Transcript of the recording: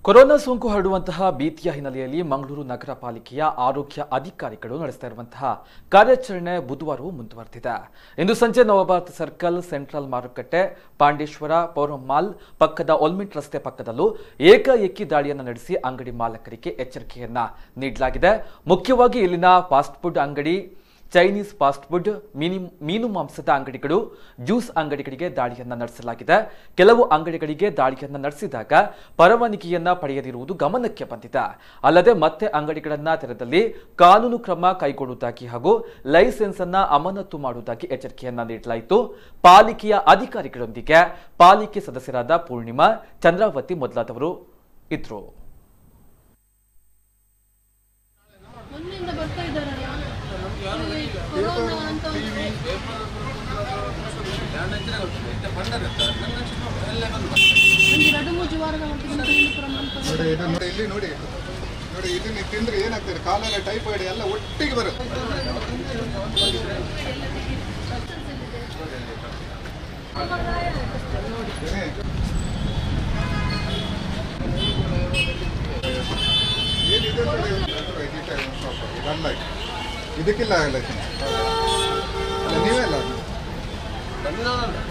Corona ಸೋಂಕು ಹರಡುವಂತಹ ಭೀತಿಯ ಹಿನ್ನೆಲೆಯಲ್ಲಿ ಮಂಗಳೂರು ನಗರ ಪಾಲಿಕೆಯ ಆರೋಗ್ಯ ಅಧಿಕಾರಿಗಳು ನಡೆಸ್ತಾ ಇರುವಂತಹ ಕಾರ್ಯಾಚರಣೆ ಬುಧವಾರವೂ ಮುಂದುವರೆದಿದೆ ಇಂದು ಸಂಜೆ ನವಭಾರತ ಸರ್ಕಲ್ ಸೆಂಟ್ರಲ್ ಮಾರುಕಟ್ಟೆ ಪಾಂಡೇಶ್ವರ ಪೌರಂ ಮಾಲ್ ಪಕ್ಕದ ಒಲ್ಮಿಂಟ್ ರಸ್ತೆ ಪಕ್ಕದಲ್ಲೂ ಏಕಾಏಕಿ ದಾಳಿಯನ್ನು ನಡೆಸಿ ಅಂಗಡಿ ಮಾಲಕರಿಗೆ ಎಚ್ಚರಿಕೆಯನ್ನ ನೀಡಲಾಗಿದೆ ಮುಖ್ಯವಾಗಿ ಇಲ್ಲಿನ ಫಾಸ್ಟ್ ಫುಡ್ ಅಂಗಡಿ ಚೈನೀಸ್ ಫಾಸ್ಟ್ ಫುಡ್ ಮೀನಿ ಮೀನು ಮಾಂಸದ ಅಂಗಡಿಗಳು ಜ್ಯೂಸ್ ಅಂಗಡಿಗಳಿಗೆ ದಾಳಿಯನ್ನ ನಡೆಸಲಾಗಿದೆ ಕೆಲವು ಅಂಗಡಿಗಳಿಗೆ ದಾಳಿಯನ್ನ ನಡೆಸಿದಾಗ ಪರವಾನಗಿಯನ್ನ ಪಡೆಯದಿರುವುದು ಗಮನಕ್ಕೆ ಬಂದಿದೆ ಅಲ್ಲದೆ ಮತ್ತೆ ಅಂಗಡಿಗಳನ್ನ ತೆರೆದಲ್ಲಿ ಕಾನೂನು ಕ್ರಮ ಕೈಗೊಳ್ಳುವುದಾಗಿ ಹಾಗೂ ಲೈಸೆನ್ಸ್ ಅನ್ನ ಅಮಾನತು ಮಾಡುವುದಾಗಿ ಎಚ್ಚರಿಕೆಯನ್ನ ನೀಡಲಾಯಿತು ಪಾಲಿಕೆಯ ಅಧಿಕಾರಿಗಳೊಂದಿಗೆ ಪಾಲಿಕೆ ಸದಸ್ಯರಾದ ಪೂರ್ಣಿಮಾ ಚಂದ್ರಾವತಿ ಮೊದಲಾದವರು ಇದ್ರು ಮೊನ್ನೆಯಿಂದ ಬರ್ತಾ ಇದ್ದಾರಲ್ಲ ಈ ಕೊರೋನಾ ಅಂತ ಒಂದು ಒಂದು ಎರಡು ಮೂರು ವಾರದ ಮಟ್ಟಿಗೆ ತಿಂದು ಪ್ರಮಾಣ ನೋಡಿ ಇದು ನೋಡಿ ಇಲ್ಲಿ ನೋಡಿ ನೋಡಿ ಇದನ್ನ ತಿಂದ್ರೆ ಏನಾಗ್ತದೆ ಕಾಲೆಲ್ಲ ಟೈಫಾಯ್ಡ್ ಎಲ್ಲ ಒಟ್ಟಿಗೆ ಬರುತ್ತೆ ಏನೇ? ಏನಿದೆ ನೋಡಿ, right, ಈ time stop ಆಗಿ. ಇದಲ್ಲ ಇದು. ಇದಕ್ಕಿಲ್ಲ ಲೈಸೆನ್ಸ್ ಅಲ್ಲ ನೀವೇ ಅಲ್ಲ